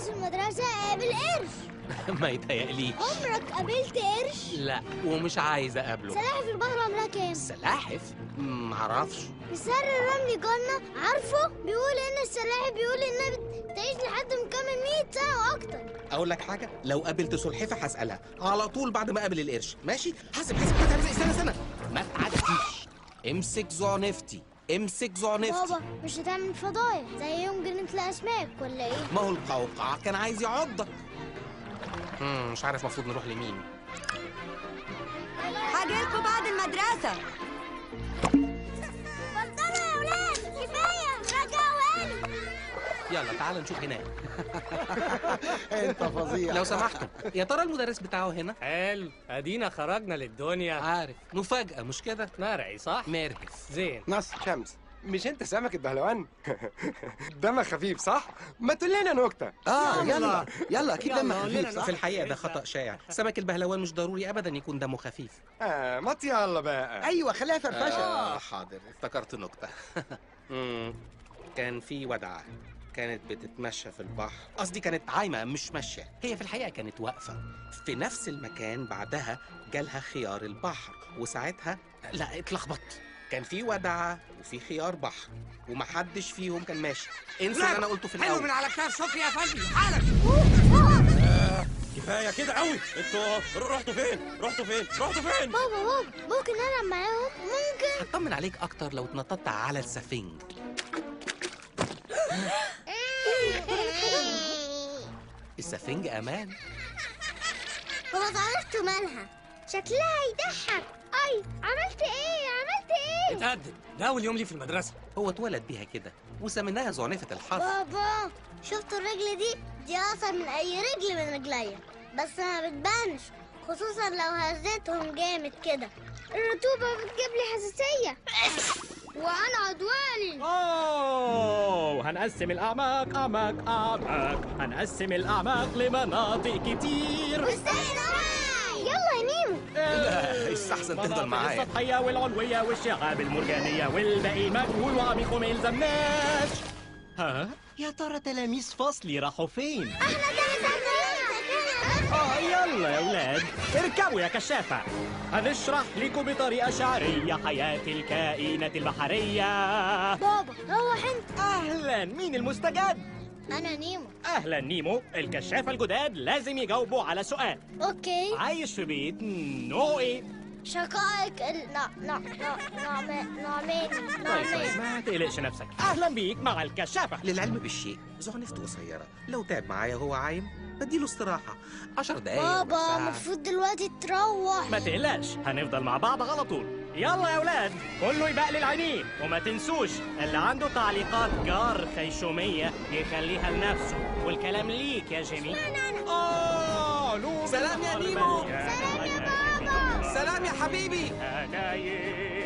عايز في المدرسة أقابل قرش ما يتهيأليش عمرك قابلت قرش؟ لا ومش عايز اقابله سلاحف البحر عمرها كام؟ سلاحف معرفش السر الرملي جنة عارفه؟ بيقول إن السلاحف بيقول إنها بتعيش لحد مكمل 100 سنة وأكتر اقول لك حاجه لو قابلت سلحفه هسالها على طول بعد ما اقابل القرش ماشي حاسب حاسب حاسب استنى استنى ما تعديش امسك زعنفتي امسك زعنفتي بابا مش هتعمل فضايح زي يوم جنينة الأسماك ولا إيه؟ ما هو القوقعة كان عايز يعضك مم، مش عارف المفروض نروح لمين هاجيلكوا بعد المدرسة بطلوا يا ولاد كفاية رجعوا يلا تعال نشوف هناك انت فظيع لو سمحتوا يا ترى المدرس بتاعه هنا حلو ادينا خرجنا للدنيا عارف مفاجأة مش كده مرعي صح مارهف زين نص شمس مش انت سمك البهلوان دمك خفيف صح ما تقول لنا نكته اه يلا يلا اكيد يلا، دمك قول خفيف لنا صح في الحقيقة ده خطأ شائع سمك البهلوان مش ضروري أبدا يكون دمه خفيف آه ما يلا بقى ايوه خليها فرفشه آه حاضر افتكرت نكتة مم، كان في ودعة كانت بتتمشى في البحر قصدي كانت عايمة مش ماشية هي في الحقيقة كانت واقفة في نفس المكان بعدها جالها خيار البحر وساعتها لا اتلخبطت كان في ودعة وفي خيار بحر ومحدش فيهم كان ماشي انسى اللي انا قلته في حلو من الاول على كتاف شكري يا فندم حالك كفايه كده قوي انتوا رحتوا فين رحتوا فين رحتوا فين بابا بابا ممكن ألعب معاهم؟ ممكن هطمن عليك اكتر لو اتنططت على السفنج السفنج امان هو عرفت مالها شكلها يضحك اي عملت ايه عملت ايه اتقدم ده اول يوم لي في المدرسه هو اتولد بيها كده وسميناها زعنفة الحظ بابا شفتوا الرجل دي دي اقصر من اي رجل من رجليا بس ما بتبانش خصوصا لو هزيتهم جامد كده الرطوبة بتجيب لي حساسية وانا عدواني أوه هنقسم الأعماق أعماق أعماق هنقسم الأعماق لمناطق كتير يلا يا نيمو لا يستحسن تفضل مناطق معايا السطحية والعلوية والشعاب المرجانية والباقي مجهول وعميق وما يلزمناش ها يا ترى تلاميذ فصلي راحوا فين؟ اه يلا يا ولاد اركبوا يا كشافة هنشرح لكم بطريقة شعرية حياة الكائنات البحرية بابا روح انت أهلا مين المستجد؟ انا نيمو أهلا نيمو الكشافة الجداد لازم يجاوبوا على سؤال اوكي عايش في بيت نوع ايه؟ شقائق ال... نع... نع... نع... نعمين نعمين طيب طيب نعمين ما تقلقش نفسك أهلا بيك مع الكشافة للعلم بالشيء زعنفته قصيرة لو تعب معايا وهو عايم بديله استراحة عشر دقايق ربع بابا ساعة. المفروض دلوقتي تروح ما تقلقش هنفضل مع بعض على طول يلا يا ولاد كله يبقلل عينيه وما تنسوش اللي عنده تعليقات جار خيشومية يخليها لنفسه والكلام ليك يا جيمي آه لوم سلام يا النهار نيمو. مليان سلام يا حاجات سلام يا حبيبي حكاية